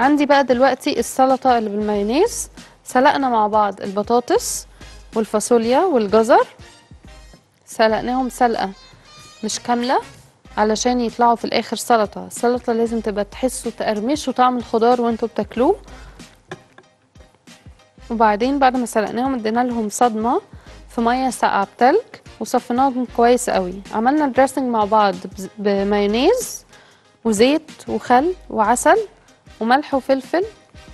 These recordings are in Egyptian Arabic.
عندي بقى دلوقتي السلطه اللي بالمايونيز سلقنا مع بعض البطاطس والفاصوليا والجزر سلقناهم سلقه مش كامله علشان يطلعوا في الاخر سلطه السلطه لازم تبقى تحسوا تقرمشوا طعم الخضار وانتوا بتاكلوه وبعدين بعد ما سلقناهم ادينا لهم صدمه في ميه ساقعه بتلج وصفيناهم كويس قوي عملنا الدريسنج مع بعض بز- بمايونيز وزيت وخل وعسل وملح وفلفل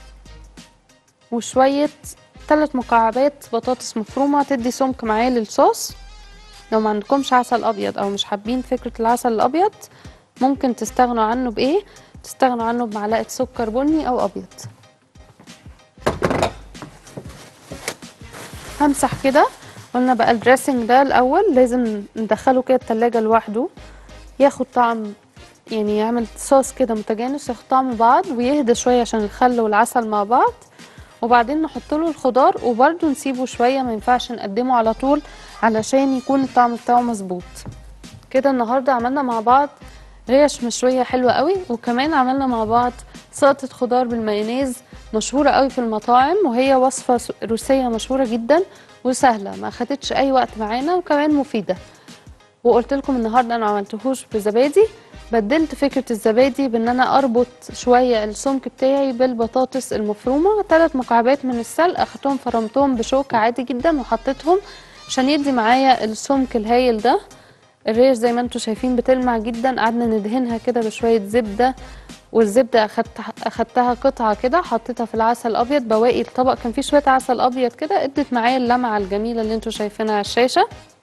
وشويه ثلاث مكعبات بطاطس مفرومه تدي سمك معاه للصوص لو ما عندكمش عسل ابيض او مش حابين فكره العسل الابيض ممكن تستغنوا عنه بايه تستغنوا عنه بمعلقه سكر بني او ابيض همسح كده قلنا بقى الدريسنج ده الاول لازم ندخله كده التلاجة لوحده ياخد طعم يعني يعمل صوص كده متجانس ياخد طعم بعض ويهدى شويه عشان الخل والعسل مع بعض وبعدين نحط له الخضار وبرده نسيبه شويه ما ينفعش نقدمه على طول علشان يكون الطعم بتاعه مظبوط كده النهارده عملنا مع بعض ريش مشويه حلوه قوي وكمان عملنا مع بعض سلطه خضار بالمايونيز مشهوره قوي في المطاعم وهي وصفه س- روسيه مشهوره جدا وسهله ما اخدتش اي وقت معانا وكمان مفيده وقلت لكم النهارده انا ما عملتهوش بزبادي بدلت فكره الزبادي بان انا اربط شويه السمك بتاعي بالبطاطس المفرومه ثلاث مكعبات من السلق اخدتهم فرمتهم بشوكه عادي جدا وحطيتهم عشان يدي معايا السمك الهايل ده الريش زي ما انتم شايفين بتلمع جدا قعدنا ندهنها كده بشويه زبده والزبده اخدت اخدتها قطعه كده حطيتها في العسل الابيض بواقي الطبق كان فيه شويه عسل ابيض كده ادت معايا اللمعه الجميله اللي انتم شايفينها على الشاشه